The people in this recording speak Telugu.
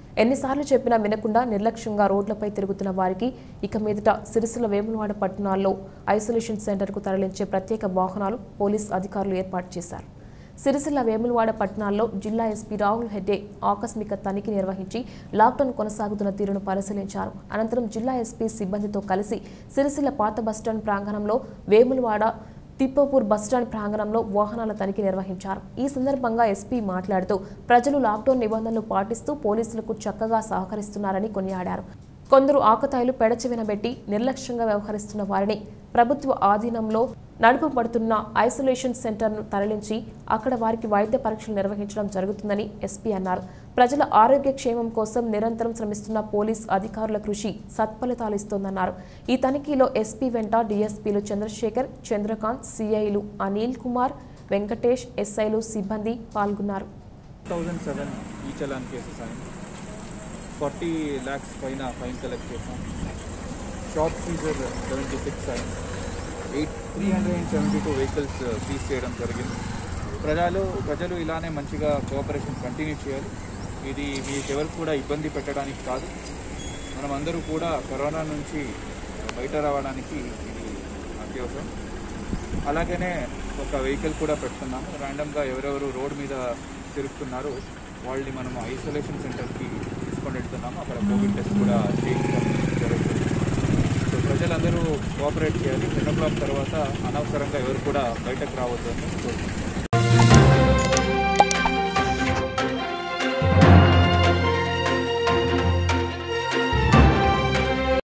ఎన్నిసార్లు చెప్పినా వినకుండా నిర్లక్ష్యంగా రోడ్లపై తిరుగుతున్న వారికి ఇక మీదట సిరిసిల్ల వేములవాడ పట్టణాల్లో ఐసోలేషన్ సెంటర్కు తరలించే ప్రత్యేక వాహనాలు పోలీస్ అధికారులు ఏర్పాటు చేశారు సిరిసిల్ల వేములవాడ పట్టణాల్లో జిల్లా ఎస్పీ రాహుల్ హెడ్డే ఆకస్మిక తనిఖీ నిర్వహించి లాక్డౌన్ కొనసాగుతున్న తీరును పరిశీలించారు అనంతరం జిల్లా ఎస్పీ సిబ్బందితో కలిసి సిరిసిల్ల పాత బస్టాండ్ ప్రాంగణంలో వేములవాడ తిప్పోపూర్ బస్టాండ్ ప్రాంగణంలో వాహనాల తనిఖీ నిర్వహించారు ఈ సందర్భంగా ఎస్పీ మాట్లాడుతూ ప్రజలు లాక్డౌన్ నిబంధనలు పాటిస్తూ పోలీసులకు చక్కగా సహకరిస్తున్నారని కొనియాడారు కొందరు ఆకతాయిలు పెడచెవినబెట్టి నిర్లక్ష్యంగా వ్యవహరిస్తున్న వారిని ప్రభుత్వ ఆధీనంలో నడుపబడుతున్న ఐసోలేషన్ సెంటర్ను తరలించి అక్కడ వారికి వైద్య పరీక్షలు నిర్వహించడం జరుగుతుందని ఎస్పీ అన్నారు ప్రజల ఆరోగ్య క్షేమం కోసం నిరంతరం శ్రమిస్తున్న పోలీస్ అధికారుల కృషి సత్ఫలితాలు ఇస్తోందన్నారు ఈ తనిఖీలో ఎస్పీ వెంట డీఎస్పీలు చంద్రశేఖర్ చంద్రకాంత్ సిఐలు అనిల్ కుమార్ వెంకటేష్ ఎస్ఐలు సిబ్బంది పాల్గొన్నారు thousand seven e challan cases ఆయన ఫార్టీ ల్యాక్స్ పైన ఫైన్ కలెక్ట్ చేసాం షాప్ సీజర్ సెవెంటీ సిక్స్ ఆయన eight three hundred and seventy two vehicles seize చేయడం జరిగింది ప్రజలు ప్రజలు ఇలానే మంచిగా కోఆపరేషన్ కంటిన్యూ చేయాలి ఇది మీకు ఎవరికి కూడా ఇబ్బంది పెట్టడానికి కాదు మనమందరూ కూడా కరోనా నుంచి బయట రావడానికి ఇది అత్యవసరం అలాగనే ఒక వెహికల్ కూడా పెడుతున్నాము ర్యాండమ్గా ఎవరెవరు రోడ్ మీద తిరుగుతున్నారో వాళ్ళని మనం ఐసోలేషన్ సెంటర్కి తీసుకొని వెళ్తున్నాము అక్కడ కోవిడ్ టెస్ట్ కూడా చేయించడం జరుగుతుంది సో ప్రజలందరూ కోఆపరేట్ చేయాలి టెన్ ఓ క్లాక్ తర్వాత అనవసరంగా ఎవరు కూడా బయటకు రావద్దు అని కోరుకుంటున్నాను